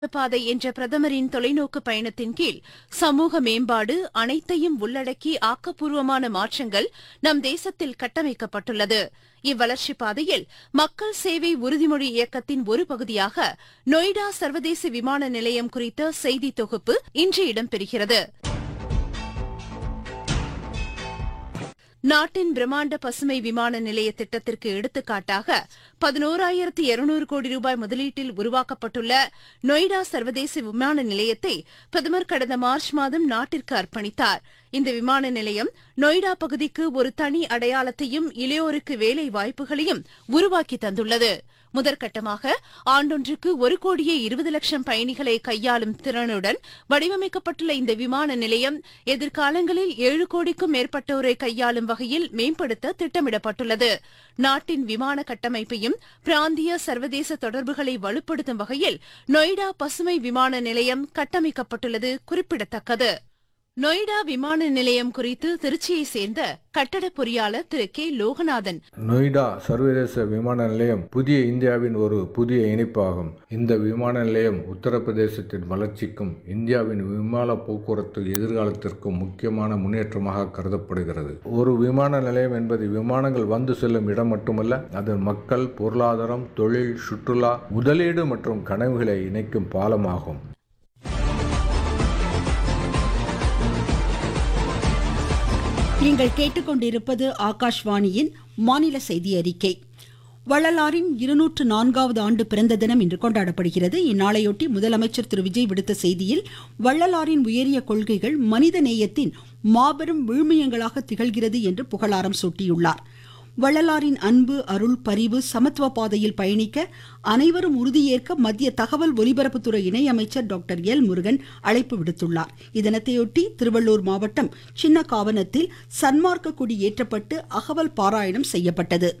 பாதை என்ற பிரதமரின் தொலைநோக்கு பயணத்தின் கீழ் சமூக மேம்பாடு அனைத்தையும் உள்ளடக்கி ஆக்கப்பூர்வமான மாற்றங்கள் நம் தேசத்தில் கட்டமைக்கப்பட்டுள்ளது இவ்வளர்ச்சிப் பாதையில் மக்கள் சேவை உறுதிமொழி இயக்கத்தின் ஒரு பகுதியாக நொய்டா சர்வதேச விமான நிலையம் குறித்த செய்தி தொகுப்பு இன்று இடம்பெறுகிறது நாட்டின் பிரம்மாண்ட பசுமை விமான நிலைய திட்டத்திற்கு எடுத்துக்காட்டாக பதினோராயிரத்து இருநூறு கோடி ரூபாய் முதலீட்டில் உருவாக்கப்பட்டுள்ள நொய்டா சர்வதேச விமான நிலையத்தை பிரதமர் கடந்த மார்ச் மாதம் நாட்டிற்கு அர்ப்பணித்தார் இந்த விமான நிலையம் நொய்டா பகுதிக்கு ஒரு தனி அடையாளத்தையும் இளையோருக்கு வேலை வாய்ப்புகளையும் உருவாக்கி தந்துள்ளது முதற்கட்டமாக ஆண்டொன்றுக்கு ஒரு கோடியே இருபது லட்சம் பயணிகளை கையாளும் திறனுடன் வடிவமைக்கப்பட்டுள்ள இந்த விமான நிலையம் எதிர்காலங்களில் ஏழு கோடிக்கும் மேற்பட்டோரை கையாளும் வகையில் மேம்படுத்த திட்டமிடப்பட்டுள்ளது நாட்டின் விமான கட்டமைப்பையும் பிராந்திய சர்வதேச தொடர்புகளை வலுப்படுத்தும் வகையில் நொய்டா பசுமை விமான நிலையம் கட்டமைக்கப்பட்டுள்ளது குறிப்பிடத்தக்கது நொய்டா விமான நிலையம் குறித்து திருச்சியைச் சேர்ந்த கட்டட பொறியாளர் திரு கே லோகநாதன் நொய்டா சர்வதேச விமான நிலையம் புதிய இந்தியாவின் ஒரு புதிய இணைப்பாகும் இந்த விமான நிலையம் உத்தரப்பிரதேசத்தின் வளர்ச்சிக்கும் இந்தியாவின் விமான போக்குவரத்து எதிர்காலத்திற்கும் முக்கியமான முன்னேற்றமாக கருதப்படுகிறது ஒரு விமான நிலையம் என்பது விமானங்கள் வந்து செல்லும் இடம் மட்டுமல்ல அது மக்கள் பொருளாதாரம் தொழில் சுற்றுலா முதலீடு மற்றும் கனவுகளை இணைக்கும் பாலமாகும் நீங்கள் கேட்டுக்கொண்டிருப்பது ஆகாஷ்வாணியின் மாநில செய்தி அறிக்கை வள்ளலாரின் இருநூற்று நான்காவது ஆண்டு பிறந்த தினம் இன்று கொண்டாடப்படுகிறது இந்நாளையொட்டி முதலமைச்சர் திரு விஜய் விடுத்த செய்தியில் வள்ளலாரின் உயரிய கொள்கைகள் மனித நேயத்தின் மாபெரும் விழுமியங்களாக திகழ்கிறது என்று புகழாரம் சூட்டியுள்ளார் வள்ளலாரின் அன்பு அருள் பரிவு சமத்துவ பாதையில் பயணிக்க அனைவரும் உறுதியேற்க மத்திய தகவல் ஒலிபரப்புத்துறை இணையமைச்சர் டாக்டர் எல் முருகன் அழைப்பு விடுத்துள்ளார் இதனத்தையொட்டி திருவள்ளூர் மாவட்டம் சின்ன காவனத்தில் சன்மார்க்க கொடி ஏற்றப்பட்டு அகவல் பாராயணம் செய்யப்பட்டது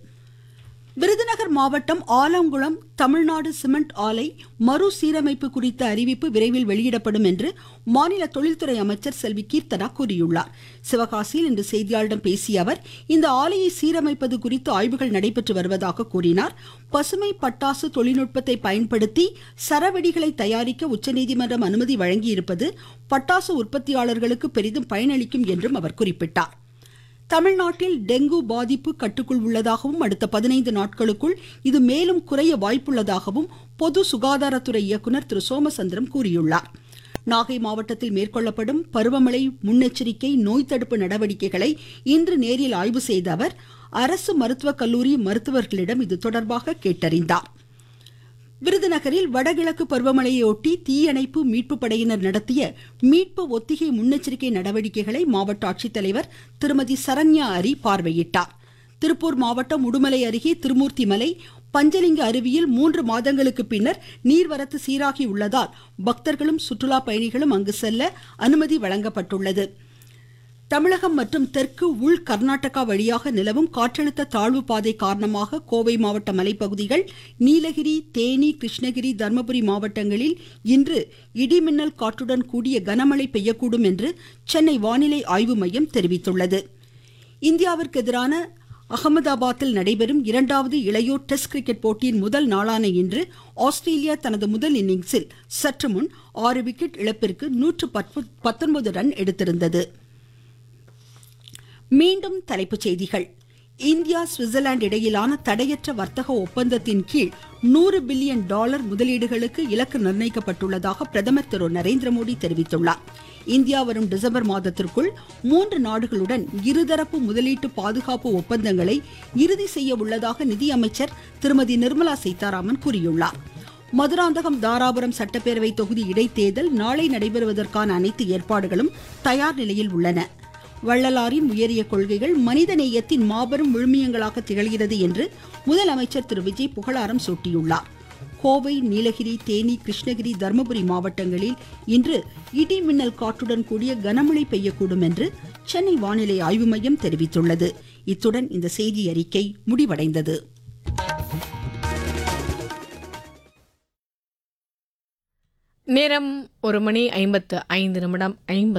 விருதுநகர் மாவட்டம் ஆலங்குளம் தமிழ்நாடு சிமெண்ட் ஆலை மறுசீரமைப்பு குறித்த அறிவிப்பு விரைவில் வெளியிடப்படும் என்று மாநில தொழில்துறை அமைச்சர் செல்வி கீர்த்தனா கூறியுள்ளார் சிவகாசியில் இன்று செய்தியாளர்களிடம் பேசிய அவர் இந்த ஆலையை சீரமைப்பது குறித்து ஆய்வுகள் நடைபெற்று வருவதாக கூறினார் பசுமை பட்டாசு தொழில்நுட்பத்தை பயன்படுத்தி சரவெடிகளை தயாரிக்க உச்சநீதிமன்றம் அனுமதி வழங்கியிருப்பது பட்டாசு உற்பத்தியாளர்களுக்கு பெரிதும் பயனளிக்கும் என்றும் அவர் குறிப்பிட்டார் தமிழ்நாட்டில் டெங்கு பாதிப்பு கட்டுக்குள் உள்ளதாகவும் அடுத்த பதினைந்து நாட்களுக்குள் இது மேலும் குறைய வாய்ப்புள்ளதாகவும் பொது சுகாதாரத்துறை இயக்குநர் திரு சோமசந்திரம் கூறியுள்ளார் நாகை மாவட்டத்தில் மேற்கொள்ளப்படும் பருவமழை முன்னெச்சரிக்கை நோய் தடுப்பு நடவடிக்கைகளை இன்று நேரில் ஆய்வு செய்த அவர் அரசு மருத்துவக் கல்லூரி மருத்துவர்களிடம் இது தொடர்பாக கேட்டறிந்தார் விருதுநகரில் வடகிழக்கு பருவமழையொட்டி தீயணைப்பு மீட்பு படையினர் நடத்திய மீட்பு ஒத்திகை முன்னெச்சரிக்கை நடவடிக்கைகளை மாவட்ட ஆட்சித்தலைவர் திருமதி சரண்யா அரி பார்வையிட்டார் திருப்பூர் மாவட்டம் உடுமலை அருகே திருமூர்த்தி மலை பஞ்சலிங்க அருவியில் மூன்று மாதங்களுக்கு பின்னர் நீர்வரத்து சீராகி உள்ளதால் பக்தர்களும் சுற்றுலா பயணிகளும் அங்கு செல்ல அனுமதி வழங்கப்பட்டுள்ளது தமிழகம் மற்றும் தெற்கு உள் கர்நாடகா வழியாக நிலவும் காற்றழுத்த தாழ்வு பாதை காரணமாக கோவை மாவட்ட மலைப்பகுதிகள் நீலகிரி தேனி கிருஷ்ணகிரி தர்மபுரி மாவட்டங்களில் இன்று இடிமின்னல் காற்றுடன் கூடிய கனமழை பெய்யக்கூடும் என்று சென்னை வானிலை ஆய்வு மையம் தெரிவித்துள்ளது இந்தியாவிற்கு எதிரான அகமதாபாத்தில் நடைபெறும் இரண்டாவது இளையோர் டெஸ்ட் கிரிக்கெட் போட்டியின் முதல் நாளான இன்று ஆஸ்திரேலியா தனது முதல் இன்னிங்ஸில் சற்று முன் ஆறு விக்கெட் இழப்பிற்கு நூற்று பத்தொன்பது ரன் எடுத்திருந்தது மீண்டும் தலைப்புச் செய்திகள் இந்தியா சுவிட்சர்லாந்து இடையிலான தடையற்ற வர்த்தக ஒப்பந்தத்தின் கீழ் நூறு பில்லியன் டாலர் முதலீடுகளுக்கு இலக்கு நிர்ணயிக்கப்பட்டுள்ளதாக பிரதமர் திரு நரேந்திர மோடி தெரிவித்துள்ளார் இந்தியா வரும் டிசம்பர் மாதத்திற்குள் மூன்று நாடுகளுடன் இருதரப்பு முதலீட்டு பாதுகாப்பு ஒப்பந்தங்களை இறுதி செய்ய உள்ளதாக நிதியமைச்சர் திருமதி நிர்மலா சீதாராமன் கூறியுள்ளார் மதுராந்தகம் தாராபுரம் சட்டப்பேரவை தொகுதி இடைத்தேர்தல் நாளை நடைபெறுவதற்கான அனைத்து ஏற்பாடுகளும் தயார் நிலையில் உள்ளன வள்ளலாரின் உயரிய கொள்கைகள் மனித நேயத்தின் மாபெரும் விழுமியங்களாக திகழ்கிறது என்று முதலமைச்சர் திரு விஜய் புகழாரம் சூட்டியுள்ளார் கோவை நீலகிரி தேனி கிருஷ்ணகிரி தருமபுரி மாவட்டங்களில் இன்று இடி மின்னல் காற்றுடன் கூடிய கனமழை பெய்யக்கூடும் என்று சென்னை வானிலை ஆய்வு மையம் தெரிவித்துள்ளது இத்துடன் இந்த செய்தி அறிக்கை முடிவடைந்தது நேரம் ஒரு மணி ஐம்பத்து ஐந்து நிமிடம் ஐம்பது